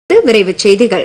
விரைவுச் செய்திகள்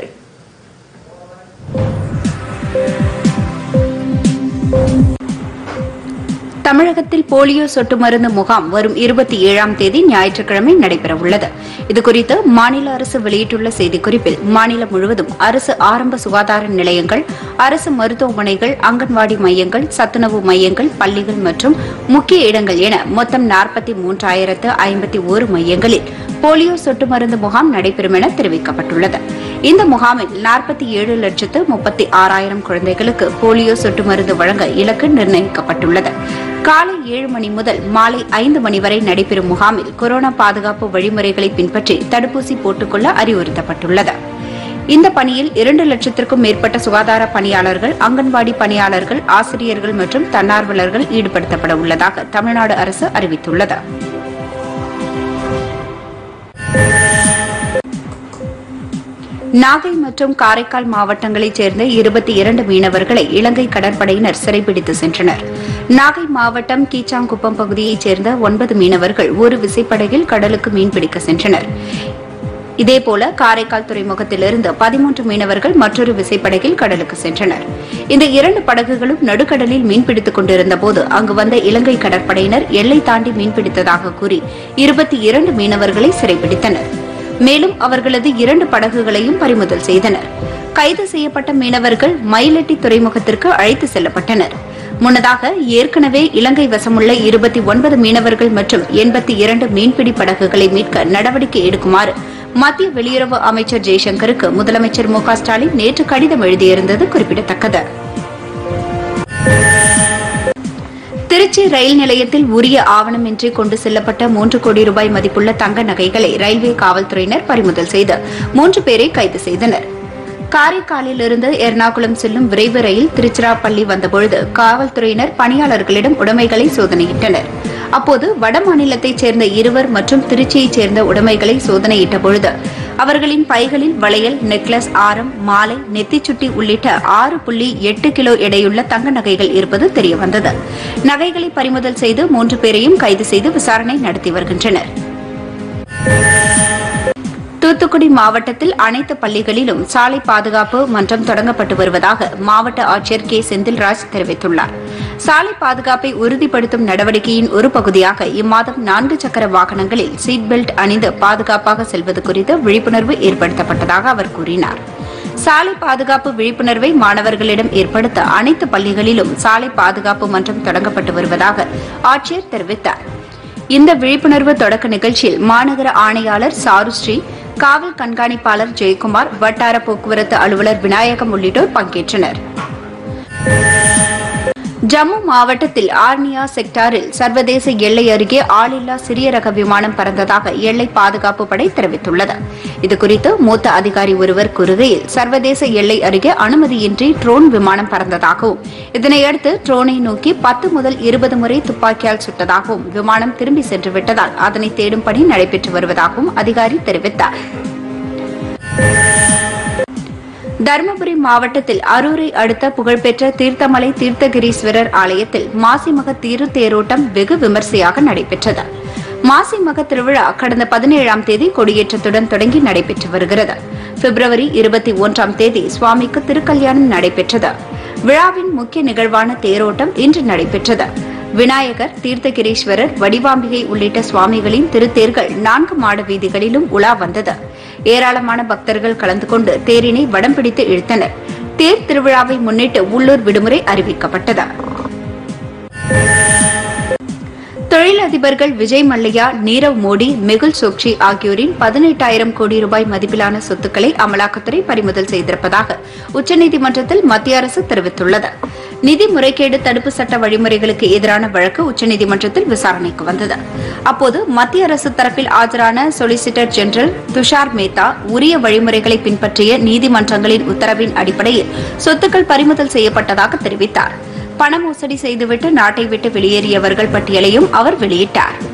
தமிழகத்தில் போலியோ சொட்டு மருந்து முகாம் வரும் இருபத்தி ஏழாம் தேதி ஞாயிற்றுக்கிழமை நடைபெறவுள்ளது இதுகுறித்து மாநில அரசு வெளியிட்டுள்ள செய்திக்குறிப்பில் மாநிலம் முழுவதும் அரசு ஆரம்ப சுகாதார நிலையங்கள் அரசு மருத்துவமனைகள் அங்கன்வாடி மையங்கள் சத்துணவு மையங்கள் பள்ளிகள் மற்றும் முக்கிய இடங்கள் என மொத்தம் நாற்பத்தி மூன்றாயிரத்து ஐம்பத்தி ஒரு மையங்களில் போலியோ சொட்டு மருந்து முகாம் நடைபெறும் என தெரிவிக்கப்பட்டுள்ளது இந்த முகாமில் நாற்பத்தி ஏழு லட்சத்து முப்பத்தி ஆறாயிரம் குழந்தைகளுக்கு போலியோ சொட்டு மருந்து வழங்க இலக்கு நிர்ணயிக்கப்பட்டுள்ளது காலை ஏழு மணி முதல் மாலை ஐந்து மணி வரை நடைபெறும் முகாமில் கொரோனா பாதுகாப்பு வழிமுறைகளை பின்பற்றி தடுப்பூசி போட்டுக்கொள்ள அறிவுறுத்தப்பட்டுள்ளது இந்த பணியில் இரண்டு லட்சத்திற்கும் மேற்பட்ட சுகாதார பணியாளர்கள் அங்கன்வாடி பணியாளர்கள் ஆசிரியர்கள் மற்றும் தன்னார்வலர்கள் ஈடுபடுத்தப்பட உள்ளதாக தமிழ்நாடு அரசு அறிவித்துள்ளது நாகை மற்றும் காரைக்கால் மாவட்டங்களைச் சேர்ந்த இருபத்தி இரண்டு மீனவர்களை இலங்கை கடற்படையினர் சிறைபிடித்து சென்றனர் நாகை மாவட்டம் கீச்சாங்குப்பம் பகுதியைச் சேர்ந்த ஒன்பது மீனவர்கள் ஒரு விசைப்படகில் கடலுக்கு மீன்பிடிக்க சென்றனர் இதேபோல காரைக்கால் துறைமுகத்திலிருந்து பதிமூன்று மீனவர்கள் மற்றொரு விசைப்படகில் கடலுக்கு சென்றனர் இந்த இரண்டு படகுகளும் நடுக்கடலில் மீன்பிடித்துக் கொண்டிருந்தபோது அங்கு வந்த இலங்கை கடற்படையினர் எல்லை தாண்டி மீன்பிடித்ததாக கூறி இருபத்தி இரண்டு மீனவர்களை சிறைப்பிடித்தனர் மேலும் அவர்களது இரண்டு படகுகளையும் பறிமுதல் செய்தனர் கைது செய்யப்பட்ட மீனவர்கள் மயிலட்டி துறைமுகத்திற்கு அழைத்து செல்லப்பட்டனர் முன்னதாக ஏற்கனவே இலங்கை வசமுள்ள இருபத்தி ஒன்பது மீனவர்கள் மற்றும் எண்பத்தி இரண்டு மீன்பிடி படகுகளை மீட்க நடவடிக்கை எடுக்குமாறு மத்திய வெளியுறவு அமைச்சர் ஜெய்சங்கருக்கு முதலமைச்சர் மு க ஸ்டாலின் நேற்று கடிதம் எழுதியிருந்தது குறிப்பிடத்தக்கது திருச்சி ரயில் நிலையத்தில் உரிய ஆவணமின்றி கொண்டு செல்லப்பட்ட மூன்று கோடி ரூபாய் மதிப்புள்ள தங்க நகைகளை ரயில்வே காவல்துறையினர் பறிமுதல் செய்து மூன்று பேரை கைது செய்தனர் காரைக்காலிலிருந்து எர்ணாகுளம் செல்லும் விரைவு ரயில் திருச்சிராப்பள்ளி வந்தபொழுது காவல்துறையினர் பணியாளர்களிடம் உடைமைகளை சோதனையிட்டனர் அப்போது வடமாநிலத்தைச் சேர்ந்த இருவர் மற்றும் திருச்சியைச் சேர்ந்த உடைமைகளை சோதனையிட்ட பொழுது அவர்களின் பைகளில் வளையல் நெக்லஸ் ஆரம் மாலை நெத்திச்சுட்டி உள்ளிட்ட ஆறு புள்ளி எட்டு கிலோ எடையுள்ள தங்க நகைகள் இருப்பது தெரியவந்தது நகைகளை பறிமுதல் செய்து மூன்று பேரையும் கைது செய்து விசாரணை நடத்தி வருகின்றனர் தூத்துக்குடி மாவட்டத்தில் அனைத்து பள்ளிகளிலும் சாலை பாதுகாப்பு மன்றம் தொடங்கப்பட்டு வருவதாக மாவட்ட ஆட்சியர் கே செந்தில்ராஜ் தெரிவித்துள்ளார் சாலை பாதுகாப்பை உறுதிப்படுத்தும் நடவடிக்கையின் ஒரு பகுதியாக இம்மாதம் நான்கு சக்கர வாகனங்களில் சீட் பெல்ட் அணிந்து பாதுகாப்பாக செல்வது குறித்து விழிப்புணர்வு ஏற்படுத்தப்பட்டதாக அவர் கூறினார் சாலை பாதுகாப்பு விழிப்புணர்வை மாணவர்களிடம் ஏற்படுத்த அனைத்து பள்ளிகளிலும் சாலை பாதுகாப்பு மன்றம் தொடங்கப்பட்டு வருவதாக ஆட்சியர் தெரிவித்தார் இந்த விழிப்புணர்வு தொடக்க நிகழ்ச்சியில் மாநகர ஆணையாளர் சாருஸ்ரீ காவல் கண்காணிப்பாளர் ஜெயக்குமார் வட்டார போக்குவரத்து அலுவலர் விநாயகம் உள்ளிட்டோர் பங்கேற்றனர் ஜம்மு மாவட்டத்தில் ஆர்னியா செக்டாரில் சர்வதேச எல்லை அருகே ஆளில்லா சிறிய ரக விமானம் பறந்ததாக எல்லை பாதுகாப்பு படை தெரிவித்துள்ளது இதுகுறித்து மூத்த அதிகாரி ஒருவர் கூறுகையில் சர்வதேச எல்லை அருகே அனுமதியின்றி ட்ரோன் விமானம் பறந்ததாகவும் இதனையடுத்து ட்ரோனை நோக்கி பத்து முதல் இருபது முறை துப்பாக்கியால் சுட்டதாகவும் விமானம் திரும்பி சென்று விட்டதால் அதனை தேடும் பணி நடைபெற்று வருவதாகவும் அதிகாரி தெரிவித்தார் தருமபுரி மாவட்டத்தில் அரூரை அடுத்த புகழ்பெற்ற தீர்த்தமலை தீர்த்தகிரீஸ்வரர் ஆலயத்தில் மாசிமக தீரு தேரோட்டம் வெகு விமர்சையாக நடைபெற்றது மாசிமக திருவிழா கடந்த பதினேழாம் தேதி கொடியேற்றத்துடன் தொடங்கி நடைபெற்று வருகிறது பிப்ரவரி இருபத்தி ஒன்றாம் தேதி சுவாமிக்கு திருக்கல்யாணம் நடைபெற்றது விழாவின் முக்கிய நிகழ்வான தேரோட்டம் இன்று நடைபெற்றது விநாயகர் தீர்த்தகிரீஸ்வரர் வடிவாம்பிகை உள்ளிட்ட சுவாமிகளின் திருத்தேர்கள் நான்கு மாட வீதிகளிலும் உலா வந்தது ஏராளமான பக்தர்கள் கலந்து கொண்டு தேரினை வடம் பிடித்து இழுத்தனர் தேர் திருவிழாவை முன்னிட்டு உள்ளூர் விடுமுறை அறிவிக்கப்பட்டது தொழிலதிபர்கள் விஜய் மல்லையா நீரவ் மோடி மெகுல் சோக்சி ஆகியோரின் பதினெட்டாயிரம் கோடி ரூபாய் மதிப்பிலான சொத்துக்களை அமலாக்கத்துறை பறிமுதல் செய்திருப்பதாக உச்சநீதிமன்றத்தில் மத்திய அரசு தெரிவித்துள்ளது நிதி முறைகேடு தடுப்பு சட்ட வழிமுறைகளுக்கு எதிரான வழக்கு உச்சநீதிமன்றத்தில் விசாரணைக்கு வந்தது அப்போது மத்திய அரசு தரப்பில் ஆஜரான சொலிசிட்டர் ஜெனரல் துஷார் மேத்தா உரிய வழிமுறைகளை பின்பற்றிய நீதிமன்றங்களின் உத்தரவின் அடிப்படையில் சொத்துக்கள் பறிமுதல் செய்யப்பட்டதாக தெரிவித்தார் பண மோசடி செய்துவிட்டு நாட்டை விட்டு வெளியேறியவர்கள் பட்டியலையும் அவர் வெளியிட்டார்